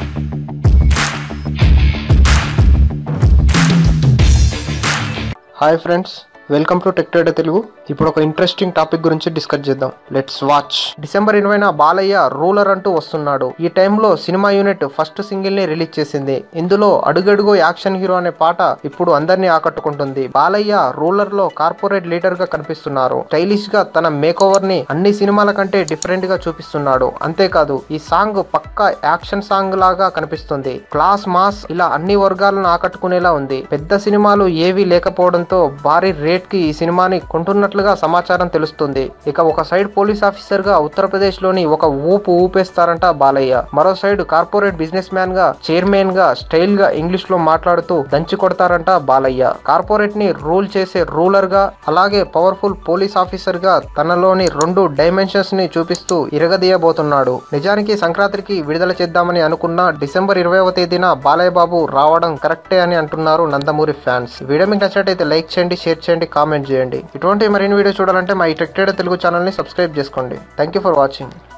hi friends welcome to tech trader Telugu ఇప్పుడు ఒక interesting topic గురించి డిస్కస్ చేద్దాం లెట్స్ వాచ్ డిసెంబర్ ఇరవైన బాలయ్య రూలర్ అంటూ వస్తున్నాడు ఈ టైంలో సినిమా యూనిట్ ఫస్ట్ సింగిల్ ని రిలీజ్ చేసింది ఇందులో అడుగడుగు యాక్షన్ హీరో అనే పాట ఇప్పుడు అందరినీ ఆకట్టుకుంటుంది బాలయ్య రూలర్ లో కార్పొరేట్ లీడర్ గా కనిపిస్తున్నారు స్టైలిష్ గా తన మేక్ ఓవర్ ని అన్ని సినిమాల కంటే డిఫరెంట్ గా చూపిస్తున్నాడు అంతేకాదు ఈ సాంగ్ పక్కా యాక్షన్ సాంగ్ లాగా కనిపిస్తుంది క్లాస్ మాస్ ఇలా అన్ని వర్గాలను ఆకట్టుకునేలా ఉంది పెద్ద సినిమాలు ఏవీ లేకపోవడంతో భారీ రేట్ కి ఈ సినిమాని కొంటున్నట్లుగా సమాచారం తెలుస్తుంది ఇక ఒక సైడ్ పోలీస్ ఆఫీసర్ గా ఉత్తరప్రదేశ్ లోని ఒక ఊపు ఊపేస్తారంట బాలయ్య మరో సైడ్ కార్పొరేట్ బిజినెస్ మ్యాన్ గా చైర్మన్ గా స్టైల్ గా ఇంగ్లీష్ లో మాట్లాడుతూ దంచి కొడతారంట బాలయ్య కార్పొరేట్ ని రూల్ చేసే రూలర్ గా అలాగే పవర్ఫుల్ పోలీస్ ఆఫీసర్ గా తనలోని రెండు డైమెన్షన్స్ ని చూపిస్తూ ఇరగదీయబోతున్నాడు నిజానికి సంక్రాంతికి విడుదల చేద్దామని అనుకున్న డిసెంబర్ ఇరవైవ తేదీన బాలయ్య బాబు రావడం కరెక్టే అని అంటున్నారు నందమూరి ఫ్యాన్స్ ఈ వీడియో మీకు నచ్చినట్టయితే లైక్ చేయండి షేర్ చేయండి కామెంట్ చేయండి ఇటువంటి మరిన్ని వీడియో చూడాలంటే మా ఈ టెక్టెడ్ తెలుగు ఛానల్ని సబ్స్క్రైబ్ చేసుకోండి థ్యాంక్ యూ ఫర్ వాచింగ్